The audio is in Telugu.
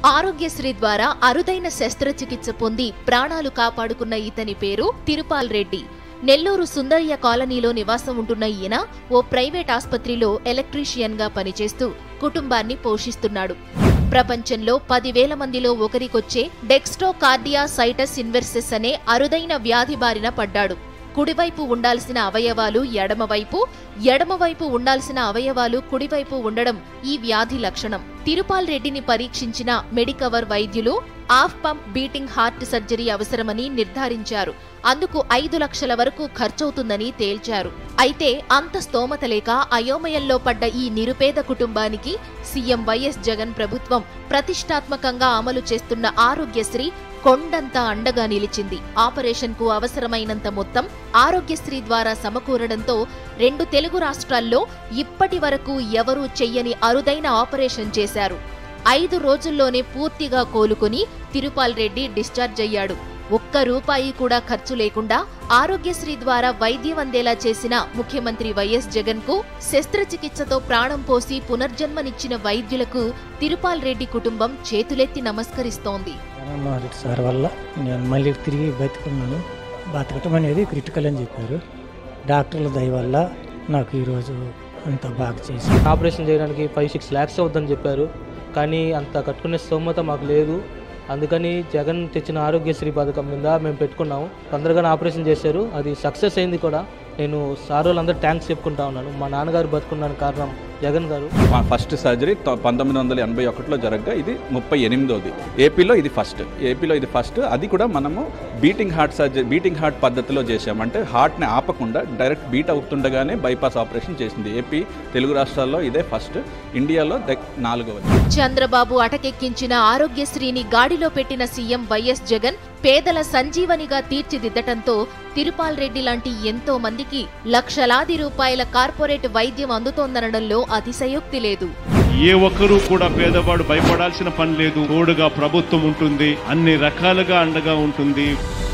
ఆరోగ్యశ్రీ ద్వారా అరుదైన శస్త్రచికిత్స పొంది ప్రాణాలు కాపాడుకున్న ఇతని పేరు తిరుపాల్ రెడ్డి నెల్లూరు సుందరయ్య కాలనీలో నివాసం ఉంటున్న ఈయన ఓ ప్రైవేట్ ఆస్పత్రిలో ఎలక్ట్రీషియన్ గా పనిచేస్తూ కుటుంబాన్ని పోషిస్తున్నాడు ప్రపంచంలో పదివేల మందిలో ఒకరికొచ్చే డెక్స్టో కార్డియా సైటస్ ఇన్వెర్సెస్ అనే అరుదైన వ్యాధి బారిన పడ్డాడు కుడివైపు ఉండాల్సిన అవయవాలు ఎడమవైపు ఎడమవైపు ఉండాల్సిన అవయవాలు కుడివైపు ఉండడం ఈ వ్యాధి లక్షణం తిరుపాల్ రెడ్డిని పరీక్షించిన మెడికవర్ వైద్యులు off pump beating heart surgery అవసరమని నిర్ధారించారు అందుకు ఐదు లక్షల వరకు ఖర్చవుతుందని తేల్చారు అయితే అంత స్తోమత లేక అయోమయంలో పడ్డ ఈ నిరుపేద కుటుంబానికి సీఎం వైఎస్ జగన్ ప్రభుత్వం ప్రతిష్టాత్మకంగా అమలు చేస్తున్న ఆరోగ్యశ్రీ కొండంత అండగా నిలిచింది ఆపరేషన్ కు అవసరమైనంత మొత్తం ఆరోగ్యశ్రీ ద్వారా సమకూరడంతో రెండు తెలుగు రాష్ట్రాల్లో ఇప్పటి వరకు ఎవరూ చెయ్యని అరుదైన ఆపరేషన్ చేశారు ఐదు రోజుల్లోనే పూర్తిగా కోలుకుని తిరుపాల్ రెడ్డి డిశ్చార్జ్ అయ్యాడు ఒక్క రూపాయి కూడా ఖర్చు లేకుండా ఆరోగ్యశ్రీ ద్వారా వైద్యం అందేలా చేసిన ముఖ్యమంత్రి వైఎస్ జగన్ కు శస్త్రచికిత్సతో ప్రాణం పోసి పునర్జన్మనిచ్చిన వైద్యులకు తిరుపాల్ రెడ్డి కుటుంబం చేతులెత్తి నమస్కరిస్తోంది జగన్మోహన్ రెడ్డి సార్ వల్ల నేను మళ్ళీ తిరిగి బతికున్నాను బతకటం అనేది క్రిటికల్ అని చెప్పారు డాక్టర్ల దయ వల్ల నాకు ఈరోజు అంత బాగా చేసి ఆపరేషన్ చేయడానికి ఫైవ్ సిక్స్ ల్యాక్స్ అవుతుందని చెప్పారు కానీ అంత కట్టుకునే స్తోమత మాకు లేదు అందుకని జగన్ తెచ్చిన ఆరోగ్యశ్రీ పథకం మీద మేము పెట్టుకున్నాము తొందరగానే ఆపరేషన్ చేశారు అది సక్సెస్ అయింది కూడా నేను సార్ వాళ్ళందరూ థ్యాంక్స్ చెప్పుకుంటా ఉన్నాను మా నాన్నగారు బతుకున్నాను కారణం జగన్ గారు మా ఫస్ట్ సర్జరీ తొ- పంతొమ్మిది వందల ఎనభై ఒకటిలో జరగగా ఇది ముప్పై ఎనిమిదోది ఏపీలో ఇది ఫస్ట్ ఏపీలో ఇది ఫస్ట్ అది కూడా మనము beating heart surgery beating heart పద్ధతిలో చేసాం అంటే హార్ట్ని ఆపకుండా డైరెక్ట్ బీట్ అవుతుండగానే బైపాస్ ఆపరేషన్ చేసింది ఏపీ తెలుగు రాష్ట్రాల్లో ఇదే ఫస్ట్ ఇండియాలో దగ్- నాలుగవది చంద్రబాబు అటకెక్కించిన ఆరోగ్యశ్రీని గాడిలో పెట్టిన సీఎం వైఎస్ జగన్ పేదల సంజీవనిగా తీర్చిదిద్దటంతో తిరుపాల్ రెడ్డి లాంటి ఎంతో మందికి లక్షలాది రూపాయల కార్పొరేట్ వైద్యం అందుతోందనడంలో అతిశయోక్తి లేదు ఏ ఒక్కరూ కూడా పేదవాడు భయపడాల్సిన పని లేదు తోడుగా ప్రభుత్వం ఉంటుంది అన్ని రకాలుగా అండగా ఉంటుంది